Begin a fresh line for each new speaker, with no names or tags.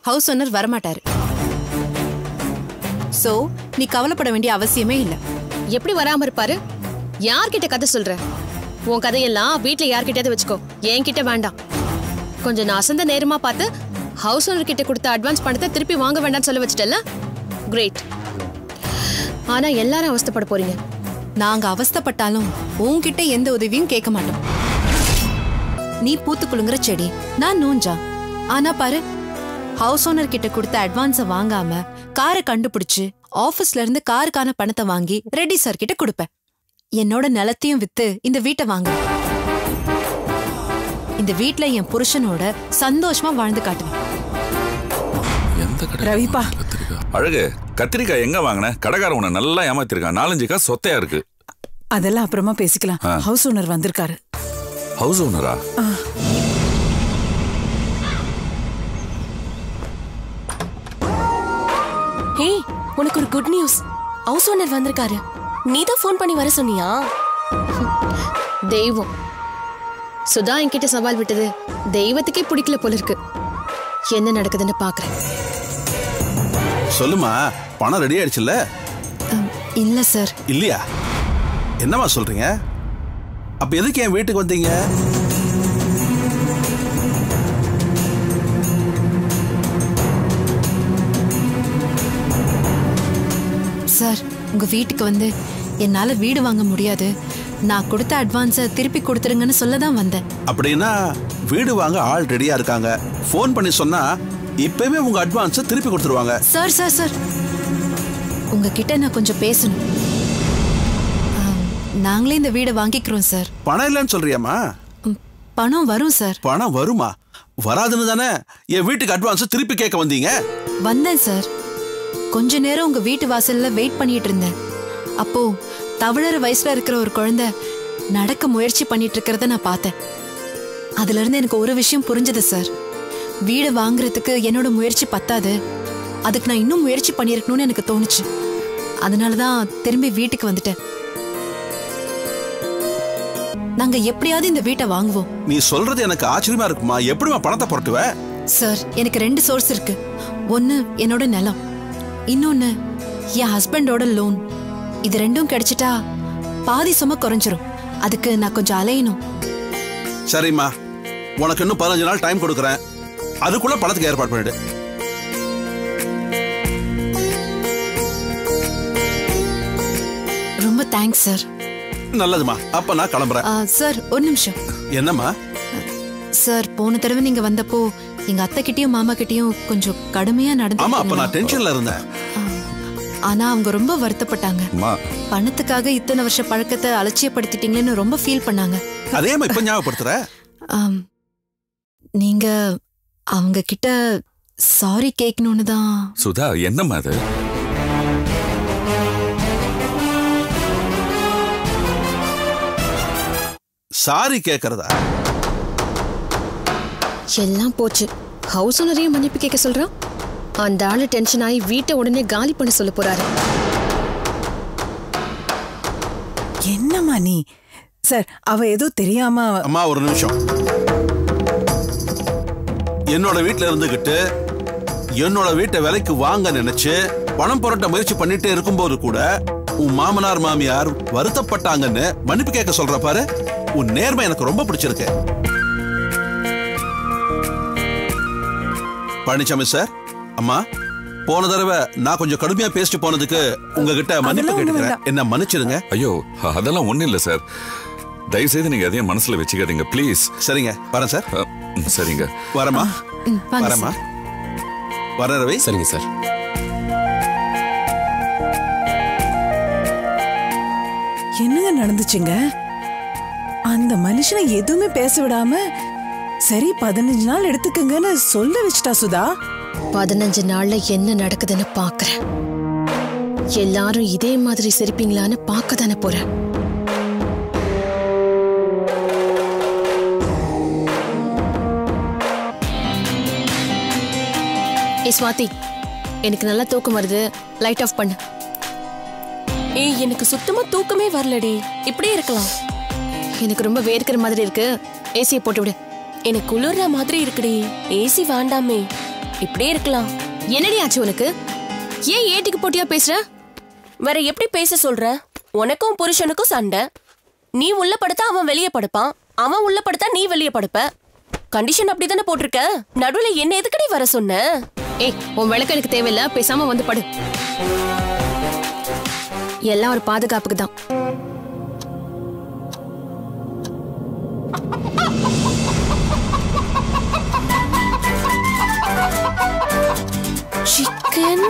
House owner வரமாட்டாரு so நீ கவலைப்பட வேண்டிய அவசியமே இல்ல
எப்படி வராம இருப்பாரு யார்கிட்ட கதை சொல்ற உன் கதையெல்லாம் வீட்ல யார்கிட்டயாவது வச்சுக்கோ என்கிட்ட வேண்டாம் கொஞ்சம் நான் அசந்த நேரமா பார்த்து ஹவுஸ் ஓனர் கிட்ட கொடுத்த அட்வான்ஸ் பணத்தை திருப்பி வாங்க வேண்டாம்னு சொல்ல வச்சிட்டல கிரேட் ஆனா எல்லாரும் அவஸ்தைப்பட போறீங்க
நாங்க அவஸ்தைப்பட்டாலும் உன்கிட்ட எந்த உதவியும் கேட்க மாட்டோம் நீ பூத்து குலுங்குற செடி நான் நூஞ்சா ஆனா பாரு ஹவுஸ் ஓனர் கிட்ட கொடுத்த அட்வான்ஸ வாங்காம காரை கண்டுபிடிச்சு ஆபீஸ்ல இருந்து காருக்கான பணத்தை வாங்கி ரெட்டி சார் கிட்ட கொடுப்பேன் என்னோட நிலத்தையும் வித்து இந்த வீட்டை வாங்க இந்த வீட்ல என் புருஷனோட சந்தோஷமா வாழ்ந்து காட்டுவேன்
எந்த கடை
ரவிப்பா.
கத்திரிக்காய்
அழகு கத்திரிக்காய் எங்க வாங்கின கடைக்காரன் உன்னை நல்லா ஏமாத்திருக்கான் நாலஞ்சு காசு சொத்தையா இருக்கு
அதெல்லாம் அப்புறமா பேசிக்கலாம்
ஆ.
ஹவுஸ் ஓனர் வந்திருக்காரு
ஹவுஸ் ஓனரா
ஹே உனக்கு ஒரு குட் நியூஸ் ஹவுஸ் ஓனர் வந்திருக்காரு நீ தான் ஃபோன் பண்ணி வர சொன்னியா
தெய்வம் சுதா என்கிட்ட சவால் விட்டது தெய்வத்துக்கே பிடிக்கல போல இருக்கு என்ன நடக்குதுன்னு பாக்குறேன்
சொல்லுமா பணம் ரெடி ஆயிடுச்சுல்ல
அம், இல்ல சார்
இல்லையா என்னம்மா சொல்றீங்க அப்ப எதுக்கு என் வீட்டுக்கு வந்தீங்க
சார் உங்க வீட்டுக்கு வந்து என்னால வீடு வாங்க முடியாது நான் கொடுத்த அட்வான்ஸை திருப்பி கொடுத்துருங்கன்னு சொல்ல தான் வந்தேன்
அப்படின்னா வீடு வாங்க ஆள் ரெடியா இருக்காங்க ஃபோன் பண்ணி சொன்னா இப்பவே உங்க அட்வான்ஸை திருப்பி கொடுத்துருவாங்க
சார் சார் சார் உங்ககிட்ட நான் கொஞ்சம் பேசணும் ஆம், நாங்களே இந்த வீடை வாங்கிக்கிறோம் சார்
பணம் இல்லைன்னு சொல்றியாம்மா
ம், பணம் வரும் சார்
பணம் வருமா வராதுன்னு தானே என் வீட்டுக்கு அட்வான்ஸ் திருப்பி கேட்க வந்தீங்க
வந்தேன் சார் கொஞ்ச நேரம் உங்க வீட்டு வாசல்ல வெயிட் பண்ணிட்டு இருந்தேன் அப்போ தவழற வயசுல இருக்கிற ஒரு குழந்தை நடக்க முயற்சி பண்ணிட்டு இருக்கிறத நான் பார்த்தேன் அதுல இருந்து எனக்கு ஒரு விஷயம் புரிஞ்சது சார் வீடு வாங்குறதுக்கு என்னோட முயற்சி பத்தாது அதுக்கு நான் இன்னும் முயற்சி பண்ணியிருக்கணும்னு எனக்கு தோணுச்சு அதனால தான் திரும்பி வீட்டுக்கு வந்துட்டேன் நாங்க எப்படியாவது இந்த வீட்டை வாங்குவோம்
நீ சொல்றது எனக்கு ஆச்சரியமா இருக்குமா எப்படிமா பணத்தை புரட்டுவ
சார் எனக்கு ரெண்டு சோர்ஸ் இருக்கு ஒன்னு என்னோட நிலம் இன்னொன்னு என் ஹஸ்பண்டோட லோன் இது ரெண்டும் கிடைச்சிட்டா பாதி சும குறைஞ்சிரும் அதுக்கு நான் கொஞ்சம் அலையணும்
சரிம்மா உனக்கு இன்னும் பதினஞ்சு நாள் டைம் கொடுக்குறேன் அதுக்குள்ள பணத்துக்கு ஏற்பாடு பண்ணிடு
ரொம்ப தேங்க்ஸ் சார்
நல்லதுமா அப்ப நான் கிளம்புறேன்
ஆ, சார் ஒரு நிமிஷம்
என்னம்மா
சார் போன தடவை நீங்க வந்தப்போ எங்க அத்தை கிட்டயும் மாமா கிட்டயும் கொஞ்சம் கடுமையா
ஆமா அப்ப நான்
நடந்து
டென்ஷன்ல இருந்தேன்
ஆனா அவங்க ரொம்ப வருத்தப்பட்டாங்க
அம்மா
பணத்துக்காக இத்தனை வருஷ பழக்கத்தை அலட்சியப்படுத்திட்டீங்களேன்னு ரொம்ப ஃபீல் பண்ணாங்க
அதேமா இப்ப ஞாபகப்படுத்துற
ஆம், நீங்க அவங்க கிட்ட சாரி கேட்கணும்னு தான்
சுதா என்னம்மா அது
சாரி கேக்குறதா
எல்லாம் போச்சு ஹவுஸ் ஓனரையும் மன்னிப்பு கேட்க சொல்றான் அந்த ஆளு டென்ஷன் ஆகி வீட்டை உடனே காலி பண்ண சொல்ல போறாரு
என்னம்மா நீ சார் அவ ஏதோ தெரியாம
அம்மா ஒரு நிமிஷம் என்னோட வீட்ல இருந்துகிட்டு என்னோட வீட்டை விலைக்கு வாங்க நினைச்சு பணம் புரட்ட முயற்சி பண்ணிட்டே இருக்கும்போது கூட உன் மாமனார் மாமியார் வருத்தப்பட்டாங்கன்னு மன்னிப்பு கேட்க சொல்ற பாரு உன் நேர்மை எனக்கு ரொம்ப பிடிச்சிருக்கு பழனிசாமி சார் அம்மா போன தடவை நான் கொஞ்சம் கடுமையா பேசிட்டு போனதுக்கு உங்ககிட்ட மன்னிப்பு
அதெல்லாம் ஒண்ணும்
கேட்டுக்கிறேன் என்ன மன்னிச்சிடுங்க
ஐயோ அதெல்லாம் ஒண்ணும் இல்ல சார் தயவு செய்து நீங்க எதையும் மனசுல வச்சுக்காதீங்க ப்ளீஸ்
சரிங்க வரேன் சார்
சரிங்க
வரேம்மா
ம், வாங்க
வரேம்மா வரேன் ரவி
சரிங்க சார்
என்னங்க நடந்துச்சுங்க அந்த மனுஷனை எதுவுமே பேச விடாம சரி பதினஞ்சு நாள் எடுத்துக்கங்கன்னு சொல்ல வச்சுட்டா சுதா
பதினஞ்சு நாள்ல என்ன நடக்குதுன்னு பாக்குறேன் எல்லாரும் இதே மாதிரி சிரிப்பீங்களான்னு பார்க்க தானே போறேன் ஏய் ஸ்வாதி எனக்கு நல்லா தூக்கம் வருது லைட் ஆஃப் பண்ணு
ஏய் எனக்கு சுத்தமா தூக்கமே வரலடி இப்படியே இருக்கலாம்
எனக்கு ரொம்ப வேர்க்கிற மாதிரி இருக்கு ஏசியை போட்டு விடு
எனக்கு குளிர்ற மாதிரி இருக்குடி ஏசி வேண்டாமே இப்படியே இருக்கலாம்
என்னடி ஆச்சு உனக்கு ஏன் ஏட்டிக்கு போட்டியா பேசுற
வேற எப்படி பேச சொல்ற உனக்கும் புருஷனுக்கும் சண்டை நீ உள்ள படுத்தா அவன் வெளியே படுப்பான் அவன் உள்ள படுத்தா நீ வெளியே படுப்ப கண்டிஷன் அப்படிதானே போட்டிருக்க நடுவுல என்ன எதுக்கடி வர சொன்ன
ஏய் உன் விளக்கு எனக்கு தேவையில்ல பேசாம வந்து படு எல்லாம் ஒரு பாதுகாப்புக்கு தான்
சிக்கன்